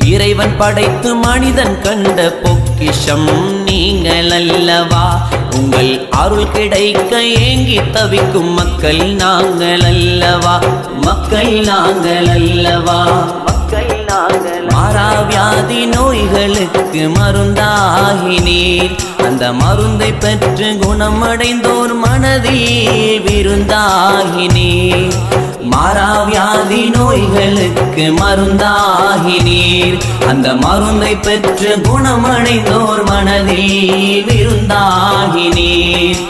இறைவன் படைத்து மனிதன் கண்ட பொக்கிஷம் நீங்கள் அல்லவா உங்கள் அருள் கிடைக்க ஏங்கி தவிக்கும் மக்கள் நாங்கள் அல்லவா மக்கள் நாங்கள் அல்லவா மக்கள் நாங்கள் மாறாவியாதி நோய்களுக்கு மருந்தாகினீர் அந்த மருந்தை பெற்று குணமடைந்தோர் மனதில் விருந்தாகினீர் மாறாவியாதி நோய்களுக்கு மருந்தாகினீர் அந்த மருந்தை பெற்று குணமடைந்தோர் மனதில் விருந்தாகினீர்